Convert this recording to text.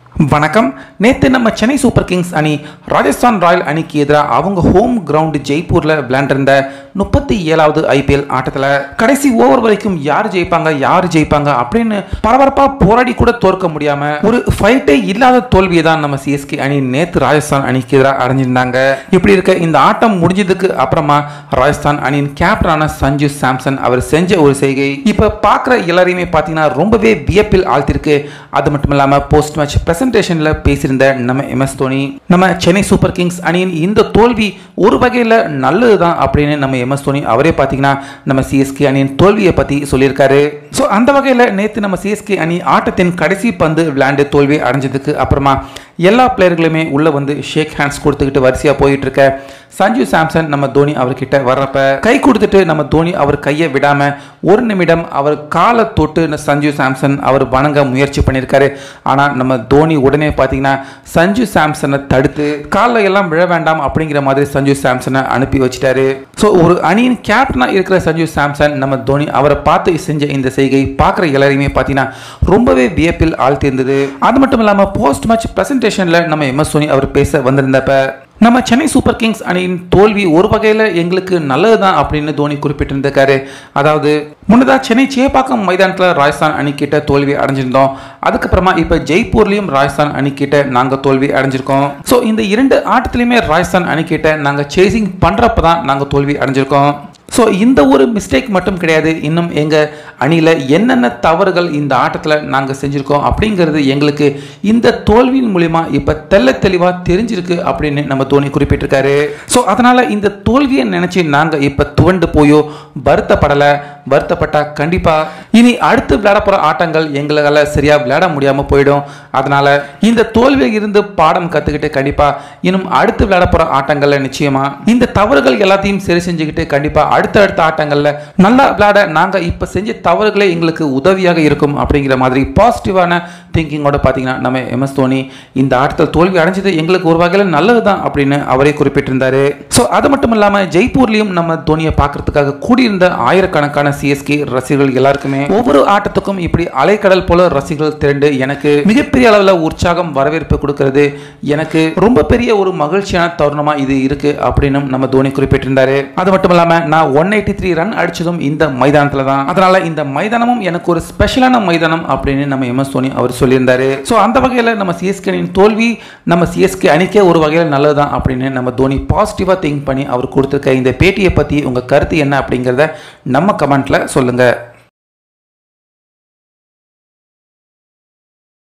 வணக்கம் நேற்று நம்ம சென்னை சூப்பர் கிங்ஸ் அணி ராஜஸ்தான் ராயல் அணிக்கு எதிராக அவங்க ஹோம் கிரவுண்டு ஜெய்ப்பூரில் விளையாண்டிருந்த முப்பத்தி ஏழாவது ஐபிஎல் ஆட்டத்தில் கடைசி ஓவர் வரைக்கும் யார் ஜெயிப்பாங்க யார் ஜெயிப்பாங்க அப்படின்னு பரபரப்பாக போராடி கூட தோற்க முடியாமல் ஒரு ஃபைட்டே இல்லாத தோல்வியை தான் நம்ம சிஎஸ்கே அணி நேற்று ராஜஸ்தான் அணிக்கு எதிராக அடைஞ்சிருந்தாங்க இப்படி இருக்க இந்த ஆட்டம் முடிஞ்சதுக்கு அப்புறமா ராஜஸ்தான் அணியின் கேப்டனான சஞ்சு சாம்சன் அவர் செஞ்ச ஒரு செய்கை இப்போ பார்க்குற எல்லாரையுமே பார்த்தீங்கன்னா ரொம்பவே வியப்பில் ஆழ்த்திருக்கு அது மட்டும் இல்லாமல் போஸ்ட் மேட்ச் பிரசன்டேஷனில் பேசியிருந்த நம்ம எம்எஸ் தோனி நம்ம சென்னை சூப்பர் கிங்ஸ் அணியின் இந்த தோல்வி ஒரு வகையில் நல்லது தான் அப்படின்னு நம்ம எம்எஸ் தோனி அவரே பார்த்தீங்கன்னா நம்ம சிஎஸ்கே அணியின் தோல்வியை பற்றி சொல்லியிருக்காரு ஸோ அந்த வகையில் நேற்று நம்ம சிஎஸ்கே அணி ஆட்டத்தின் கடைசி பந்து விளையாண்டு தோல்வி அடைஞ்சதுக்கு அப்புறமா எல்லா பிளேயர்களுமே உள்ளே வந்து ஷேக் ஹேண்ட்ஸ் கொடுத்துக்கிட்டு வரிசையாக போயிட்டு இருக்க சஞ்சு சாம்சன் நம்ம தோனி அவர்கிட்ட வர்றப்ப கை கொடுத்துட்டு நம்ம தோனி அவர் கையை விடாம ஒரு நிமிடம் அவர் காலை தொட்டு ந- சஞ்சு சாம்சன் அவர் வணங்க முயற்சி பண்ணியிருக்காரு ஆனால் நம்ம தோனி உடனே பார்த்தீங்கன்னா சஞ்சு சாம்சனை தடுத்து காலில் எல்லாம் விழ வேண்டாம் அப்படிங்கிற மாதிரி சஞ்சு சாம்சனை அனுப்பி வச்சிட்டாரு ஸோ ஒரு அணியின் கேப்டனாக இருக்கிற சஞ்சு சாம்சன் நம்ம தோனி அவரை பார்த்து செஞ்ச இந்த செய்கை பார்க்குற எல்லாரையுமே பார்த்தீங்கன்னா ரொம்பவே வியப்பில் ஆழ்த்தியிருந்தது அது மட்டும் இல்லாமல் போஸ்ட் மேட்ச் பிரசன்டேஷனில் நம்ம எம்எஸ் தோனி அவர் பேச வந்திருந்தப்ப நம்ம சென்னை சூப்பர் கிங்ஸ் அணியின் தோல்வி ஒரு வகையில் எங்களுக்கு நல்லது தான் அப்படின்னு தோனி குறிப்பிட்டிருந்திருக்காரு அதாவது முன்னதாக சென்னை சேப்பாக்கம் மைதானத்தில் ராஜஸ்தான் அணிக்கிட்ட தோல்வி அடைஞ்சிருந்தோம் அதுக்கப்புறமா இப்போ ஜெய்ப்பூர்லேயும் ராஜஸ்தான் அணிக்கிட்ட நாங்கள் தோல்வி அடைஞ்சிருக்கோம் ஸோ இந்த இரண்டு ஆட்டத்துலையுமே ராஜஸ்தான் அணிக்கிட்ட நாங்கள் சேசிங் பண்ணுறப்ப தான் நாங்கள் தோல்வி அடைஞ்சிருக்கோம் ஸோ இந்த ஒரு மிஸ்டேக் மட்டும் கிடையாது இன்னும் எங்கள் அணியில் என்னென்ன தவறுகள் இந்த ஆட்டத்தில் நாங்கள் செஞ்சுருக்கோம் அப்படிங்கிறது எங்களுக்கு இந்த தோல்வியின் மூலிமா இப்போ தெள்ள தெளிவாக தெரிஞ்சிருக்கு அப்படின்னு நம்ம தோனி குறிப்பிட்டிருக்காரு ஸோ அதனால் இந்த தோல்வியை நினச்சி நாங்கள் இப்போ துவண்டு போயோ வருத்தப்படலை வருத்தப்பட்டா கண்டிப்பாக இனி அடுத்து விளையாட போகிற ஆட்டங்கள் எங்களால் சரியாக விளையாட முடியாமல் போயிடும் அதனால் இந்த தோல்வியில் இருந்து பாடம் கற்றுக்கிட்டு கண்டிப்பாக இன்னும் அடுத்து விளையாட போகிற ஆட்டங்களில் நிச்சயமாக இந்த தவறுகள் எல்லாத்தையும் சரி செஞ்சுக்கிட்டு கண்டிப்பாக அடுத்த அடுத்த ஆட்டங்களில் நல்லா விளையாட நாங்கள் இப்போ செஞ்ச தவறுகளே எங்களுக்கு உதவியாக இருக்கும் அப்படிங்கிற மாதிரி பாசிட்டிவான திங்கிங்கோட பார்த்தீங்கன்னா நம்ம எம்எஸ் தோனி இந்த ஆட்டத்தில் தோல்வி அடைஞ்சது எங்களுக்கு ஒரு வகையில் நல்லது தான் அப்படின்னு அவரே குறிப்பிட்டிருந்தாரு ஸோ அது மட்டும் இல்லாமல் ஜெய்ப்பூர்லேயும் நம்ம தோனியை பார்க்கறதுக்காக கூடியிருந்த ஆயிரக்கணக்கான சிஎஸ்கே ரசிகர்கள் எல்லாருக்குமே ஒவ்வொரு ஆட்டத்துக்கும் இப்படி அலைக்கடல் போல ரசிகர்கள் திரண்டு எனக்கு மிகப்பெரிய அளவில் உற்சாகம் வரவேற்பு கொடுக்கிறது எனக்கு ரொம்ப பெரிய ஒரு மகிழ்ச்சியான தருணமா இது இருக்கு அப்படின்னு நம்ம தோனி குறிப்பிட்டிருந்தாரு அது மட்டும் இல்லாம நான் ஒன் எயிட்டி த்ரீ ரன் அடிச்சதும் இந்த மைதானத்துல தான் அதனால இந்த மைதானமும் எனக்கு ஒரு ஸ்பெஷலான மைதானம் அப்படின்னு நம்ம எம்எஸ் தோனி அவர் சொல்லியிருந்தாரு ஸோ அந்த வகையில் நம்ம சிஎஸ்கே அணியின் தோல்வி நம்ம சிஎஸ்கே அணிக்கே ஒரு வகையில் நல்லதுதான் அப்படின்னு நம்ம தோனி பாசிட்டிவாக திங்க் பண்ணி அவர் கொடுத்துருக்க இந்த பேட்டியை பற்றி உங்கள் கருத்து என்ன அப்படிங்கிறத நம்ம கமெண்ட்ல சொல்லுங்கள்